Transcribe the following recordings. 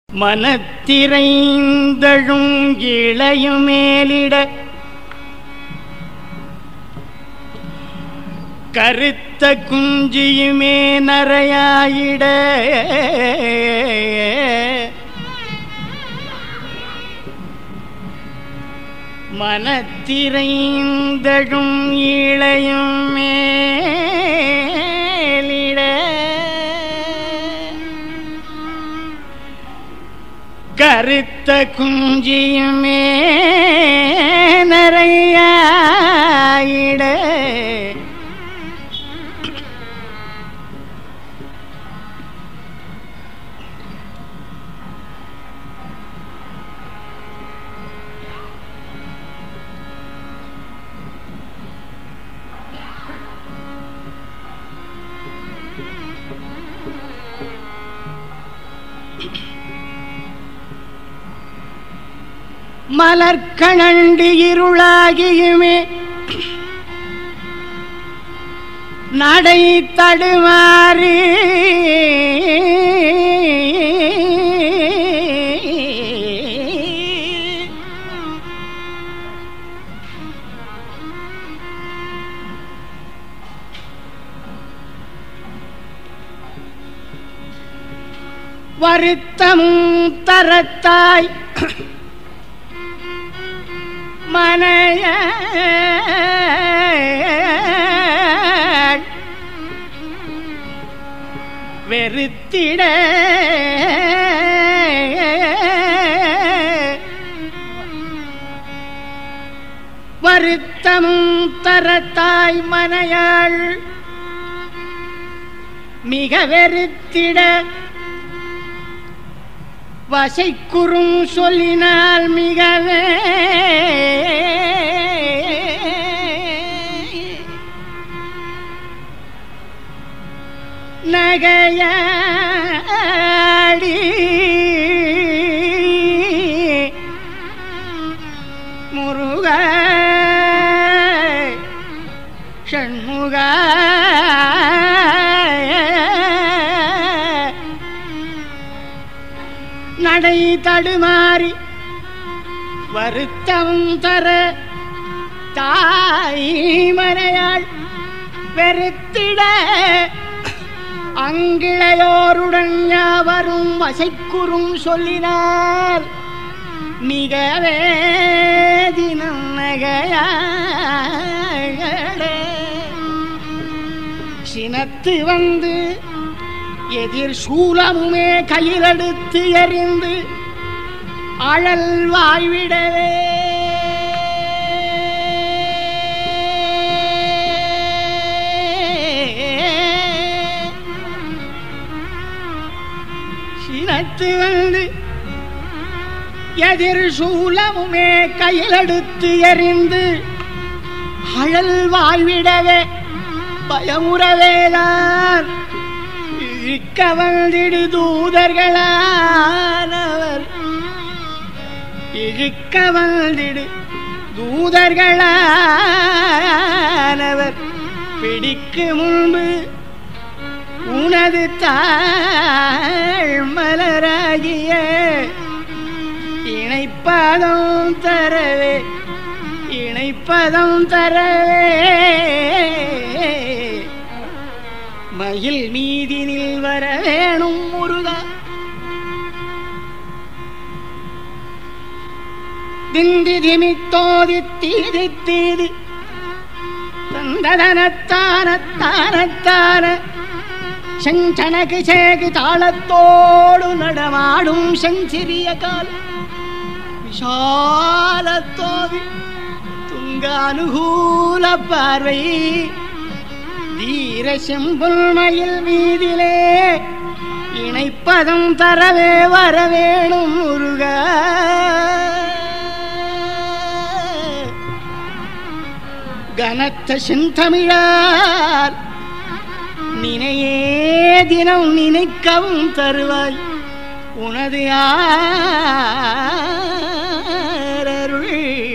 மனத்திரைந்தழும் இளையுமேலிட கருத்த குஞ்சியுமே நரையாயிட மனத்திரைந்தழும் இளையும் மேலிட கருத்த குஞ்சியுமே நரையாயிட மலர்கணண்டு இருளாகியுமே நடை தடுமாறு வருத்தமும் தரத்தாய் மனைய வெறுத்திட வருத்தமும் தரத்தாய் மனையாள் மிக வெறுத்திட வசைக்குறும் சொல்லினால் மிகவே நகையாடி முருக ஷண்முக நடை தடுமாறி வருத்தம் தர தாய் மறையாள் வெறுத்திட அங்கிளையோருடன் யாவரும் அசைக்குறும் சொல்லினார் மிகவே தினம் நகையாளே சினத்து வந்து எதிர் சூலமுமே கையிலெடுத்து எறிந்து அழல் வாய்விடவே சினத்து வந்து எதிர் சூலமுமே கையிலெடுத்து எறிந்து அழல் வாய்விடவே பயமுறவேதான் இழுக்க வந்திடு தூதர்களானவர் இழுக்க வந்திடு தூதர்களானவர் பிடிக்கு முன்பு உனது தாழ் மலராகிய இணைப்பதம் தரவே இணைப்பதம் தரவே மயில் மீதினில் வர வேணும் முருகா திந்தி திமித்தோதி தீதி தீதி தந்ததனத்தானத்தானத்தான செஞ்சனகு சேகு தாளத்தோடு நடமாடும் செஞ்சிறிய கால் விஷாலத்தோவி துங்க அனுகூல பார்வை தீர செம்புல்மயில் மீதிலே இணைப்பதம் தரவே வரவேணும் முருக கனத்த செந்தமிழால் நினையே தினம் நினைக்கவும் தருவாய் உனது ஆரருள்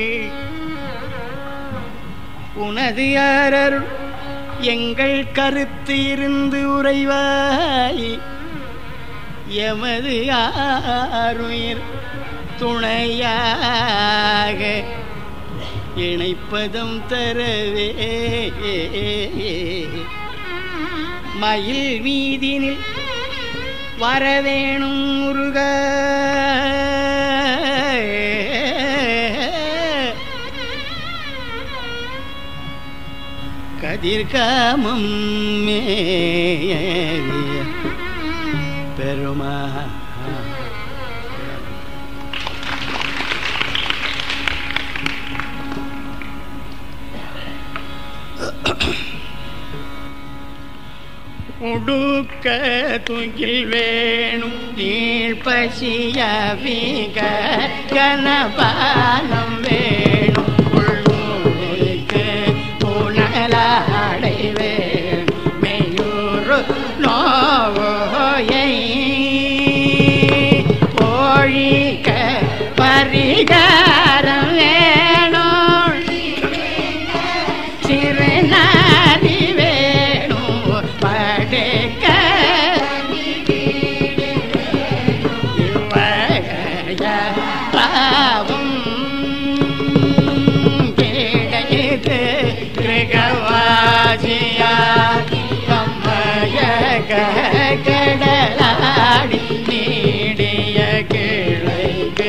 உனது ஆரருள் எங்கள் கருத்து இருந்து உறைவாய் எமது ஆருயிர் துணையாக இணைப்பதம் தரவே மயில் மீதினில் வரவேணும் முருக கதிர்காமம் மேய பெருமா உடுக்க துங்கில் வேணும் நீள் பசியவிக கனபானம் வேணும் உள்நோய்க்கு புனலாடை வேணும் மெய்யூறு நோயை ஒழிக்க பரிகாரம் வேணும் சிறுநாடி வேணும் படுக்க இவ்வகைய பாவம் கிடைத்து கிரகவாசியா கம்மயக கடலாடி நீடிய கிளைக்கு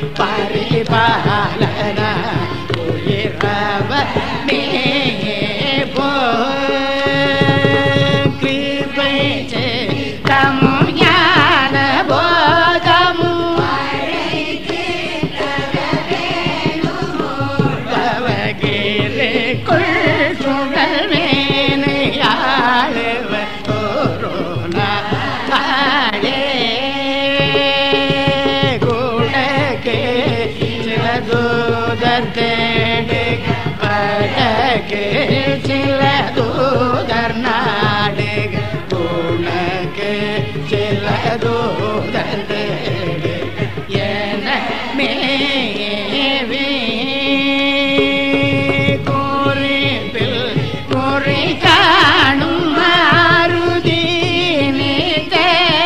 பரிபாலன உயிரவ போ கிருபை தமும் ஞான போதமும் பவகிரிக்குள் சுடல் மேனையாளுவ கொரோனா ஆளே கூடக்கு சில தூதர் தேடு படகு சில தூதர் நாடு உனக்கு சில தூதர் தேடு என மேவே கோரிப்பில் கோரி காணும் மாருதி நீத்தே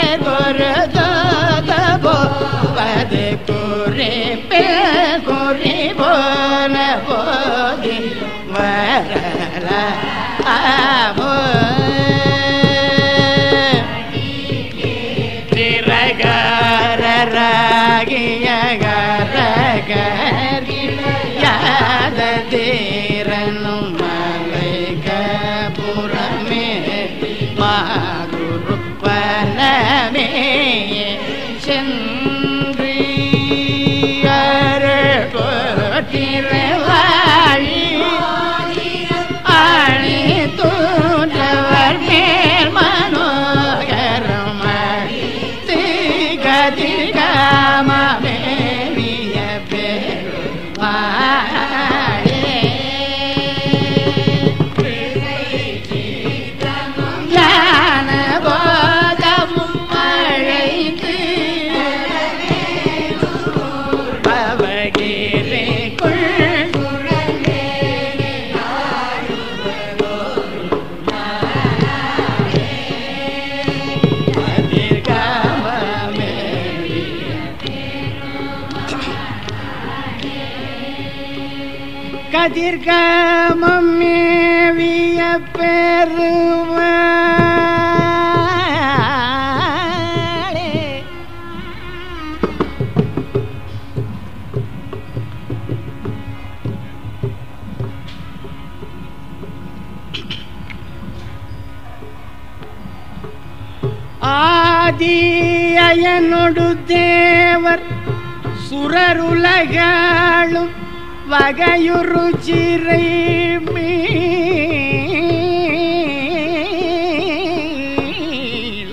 போவது கோரிப்பில் கோரி போன போதி வரல ஆவோ திரகராகியகரகரியாத தீரனும் மலைக புறமே மாகுரு பனமே சென்று போற்றிரவாழி ஆணி தூண்டவர் மேல் மனோகரமாய் திகதிகாமேவிய பெருமாளே ஞான போதமும் அழைத்து பவகிரிக்குள் கதிர்காமம் மேவிய பெருமாளே ஆதி அயனொடு தேவர் சுரருலகாளும் வகையுறு சிறை மீள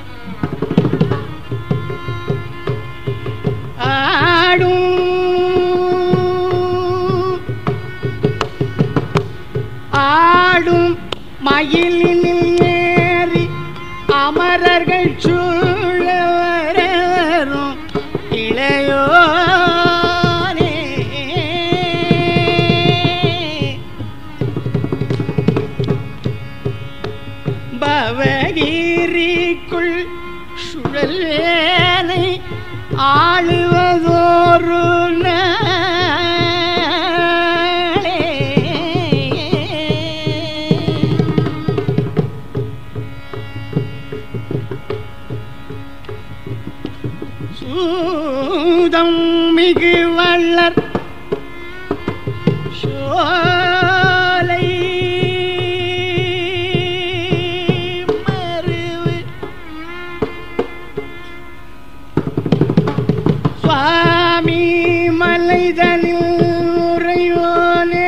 ஆடும் ஆடும் மயிலினில் ஏறி அமரர்கள் சூழ வரும் இளையோனே பவகிரிக்குள் சுழல் ஆளுவதோரு நாளே சூதம் மிகு வள்ளர் சோலை மருவு சுவாமி மலைதனில் உறையோனே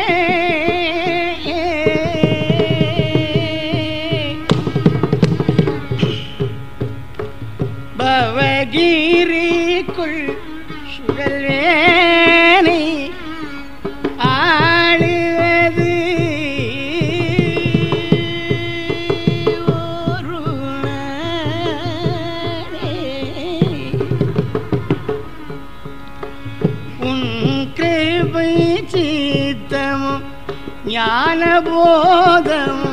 பவகிரிக்குள் சுழல்வேனை ஆளுவது ஒரு நாளே. உன் கிருபை சித்தமும் ஞானபோதமும்